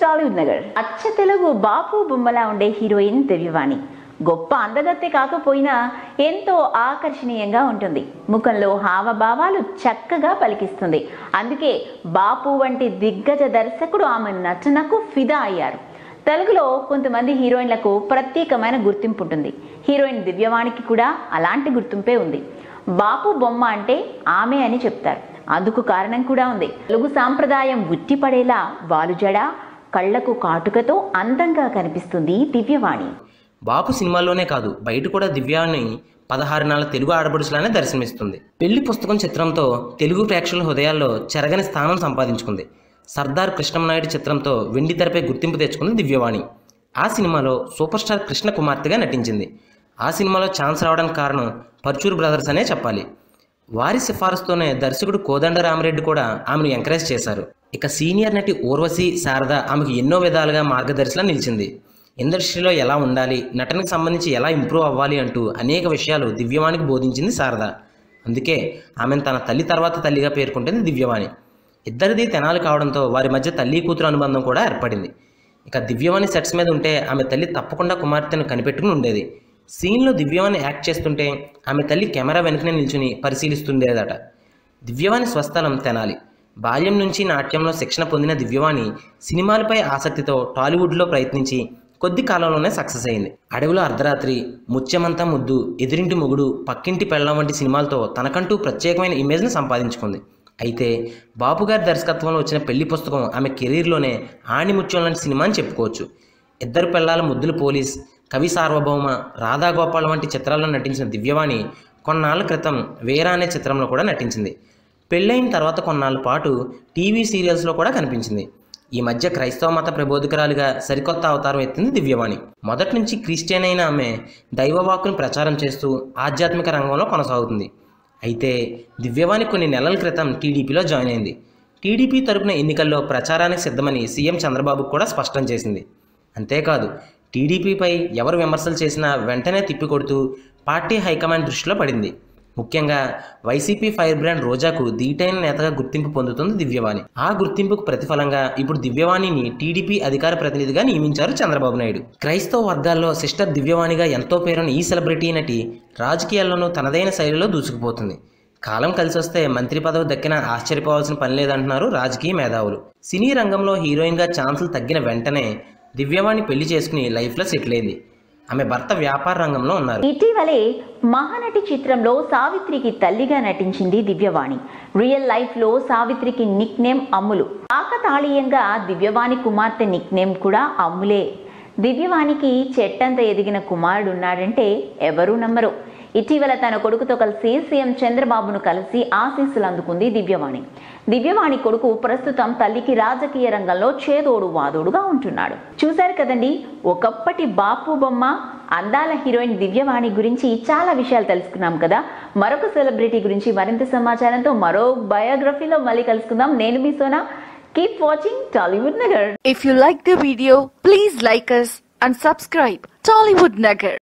టాలీవుడ్ నగర్ అచ్చ తెలుగు బాపు బొమ్మలా ఉండే హీరోయిన్ దివ్యవాణి గొప్ప అందగత్తె కాకపోయినా ఎంతో ఆకర్షణీయంగా ఉంటుంది ముఖంలో హావభావాలు చక్కగా పలికిస్తుంది అందుకే బాపు వంటి దిగ్గజ దర్శకుడు ఆమె నటనకు ఫిదా అయ్యారు తెలుగులో కొంతమంది హీరోయిన్లకు ప్రత్యేకమైన గుర్తింపు ఉంటుంది హీరోయిన్ దివ్యవాణికి కూడా అలాంటి గుర్తింపే ఉంది బాపు బొమ్మ అంటే ఆమె అని చెప్తారు అందుకు కారణం కూడా ఉంది తెలుగు సాంప్రదాయం ఉట్టిపడేలా వాలుజడ కళ్లకు కాటుకతో అందంగా కనిపిస్తుంది దివ్యవాణి బాపు సినిమాల్లోనే కాదు బయట కూడా దివ్యాని పదహారు నెలల తెలుగు ఆడపడుచులానే దర్శనమిస్తుంది పెళ్లి పుస్తకం చిత్రంతో తెలుగు ప్రేక్షకుల హృదయాల్లో చెరగని స్థానం సంపాదించుకుంది సర్దార్ కృష్ణమనాయుడు చిత్రంతో వెండి తెరపై గుర్తింపు తెచ్చుకుంది దివ్యవాణి ఆ సినిమాలో సూపర్ స్టార్ కృష్ణ కుమార్తెగా నటించింది ఆ సినిమాలో ఛాన్స్ రావడానికి కారణం పర్చూర్ బ్రదర్స్ అనే చెప్పాలి వారి సిఫారసుతోనే దర్శకుడు కోదండ రామరెడ్డి కూడా ఆమెను ఎంకరేజ్ చేశారు ఇక సీనియర్ నటి ఊర్వశి శారద ఆమెకు ఎన్నో విధాలుగా మార్గదర్శిలా నిలిచింది ఇండస్ట్రీలో ఎలా ఉండాలి నటనకు సంబంధించి ఎలా ఇంప్రూవ్ అవ్వాలి అంటూ అనేక విషయాలు దివ్యవాణికి బోధించింది శారద అందుకే ఆమెను తన తల్లి తర్వాత తల్లిగా పేర్కొంటుంది దివ్యవాణి ఇద్దరిది తెనాలి కావడంతో వారి మధ్య తల్లి కూతురు అనుబంధం కూడా ఏర్పడింది ఇక దివ్యవాణి సెట్స్ మీద ఉంటే ఆమె తల్లి తప్పకుండా కుమార్తెను కనిపెట్టుకుని ఉండేది సీన్లో దివ్యవాణి యాక్ట్ చేస్తుంటే ఆమె తల్లి కెమెరా వెనుకనే నిల్చుని పరిశీలిస్తుండేదట దివ్యవాణి స్వస్థలం తెనాలి బాల్యం నుంచి నాట్యంలో శిక్షణ పొందిన దివ్యవాణి సినిమాలపై ఆసక్తితో టాలీవుడ్లో ప్రయత్నించి కొద్ది కాలంలోనే సక్సెస్ అయింది అడవిలో అర్ధరాత్రి ముత్యమంతా ముద్దు ఎదురింటి మొగుడు పక్కింటి పెళ్ళం వంటి సినిమాలతో తనకంటూ ప్రత్యేకమైన ఇమేజ్ను సంపాదించుకుంది అయితే బాపు గారి దర్శకత్వంలో వచ్చిన పెళ్లి పుస్తకం ఆమె కెరీర్లోనే ఆణిముత్యం లాంటి సినిమా అని చెప్పుకోవచ్చు ఇద్దరు పిల్లల ముద్దుల పోలీస్ కవి సార్వభౌమ రాధాగోపాల్ వంటి చిత్రాల్లో నటించిన దివ్యవాణి కొన్నాళ్ల క్రితం వేరా అనే చిత్రంలో కూడా నటించింది పెళ్ళైన తర్వాత కొన్నాళ్ళ పాటు టీవీ సీరియల్స్లో కూడా కనిపించింది ఈ మధ్య క్రైస్తవ మత ప్రబోధకురాలుగా సరికొత్త అవతారం ఎత్తింది దివ్యవాణి మొదటి నుంచి క్రిస్టియన్ అయిన ఆమె దైవవాక్కును ప్రచారం చేస్తూ ఆధ్యాత్మిక రంగంలో కొనసాగుతుంది అయితే దివ్యవాణి కొన్ని నెలల క్రితం టీడీపీలో జాయిన్ అయింది టీడీపీ తరపున ఎన్నికల్లో ప్రచారానికి సిద్ధమని సీఎం చంద్రబాబు కూడా స్పష్టం చేసింది అంతేకాదు టీడీపీపై ఎవరు విమర్శలు చేసినా వెంటనే తిప్పికొడుతూ పార్టీ హైకమాండ్ దృష్టిలో పడింది ముఖ్యంగా వైసీపీ ఫైర్ బ్రాండ్ రోజాకు దీటైన నేతగా గుర్తింపు పొందుతుంది దివ్యవాణి ఆ గుర్తింపుకు ప్రతిఫలంగా ఇప్పుడు దివ్యవాణిని టీడీపీ అధికార ప్రతినిధిగా నియమించారు చంద్రబాబు నాయుడు క్రైస్తవ వర్గాల్లో సిస్టర్ దివ్యవాణిగా ఎంతో పేరున్న ఈ సెలబ్రిటీ నటి రాజకీయాల్లోనూ తనదైన శైలిలో దూసుకుపోతుంది కాలం కలిసి వస్తే మంత్రి పదవి దక్కిన ఆశ్చర్యపోవాల్సిన పని లేదంటున్నారు రాజకీయ మేధావులు సినీ రంగంలో హీరోయిన్గా ఛాన్సులు తగ్గిన వెంటనే దివ్యవాణి పెళ్లి చేసుకుని లైఫ్లో సెటిల్ అయింది ఆమె భర్త వ్యాపార రంగంలో ఉన్నారు ఇటీవలే మహానటి చిత్రంలో సావిత్రికి తల్లిగా నటించింది దివ్యవాణి రియల్ లైఫ్ లో సావిత్రికి నిక్ నేమ్ అమ్ములు కాకతాళీయంగా దివ్యవాణి కుమార్తె నిక్ నేమ్ కూడా అమ్ములే దివ్యవాణికి చెట్టంత ఎదిగిన కుమారుడు ఉన్నాడంటే ఎవరూ నమ్మరు ఇటీవల తన కొడుకుతో కలిసి సీఎం చంద్రబాబును కలిసి ఆశీస్సులు అందుకుంది దివ్యవాణి దివ్యవాణి కొడుకు ప్రస్తుతం తల్లికి రాజకీయ రంగంలో చేదోడు వాదోడుగా ఉంటున్నాడు చూశారు కదండి ఒకప్పటి బాపు బొమ్మ అందాల హీరోయిన్ దివ్యవాణి గురించి చాలా విషయాలు తెలుసుకున్నాం కదా మరొక సెలబ్రిటీ గురించి మరింత సమాచారంతో మరో బయోగ్రఫీలో మళ్ళీ కలుసుకుందాం నేను మీ Sona keep watching Tollywood Nagar If you like the video, please like us and subscribe Tollywood Nagar.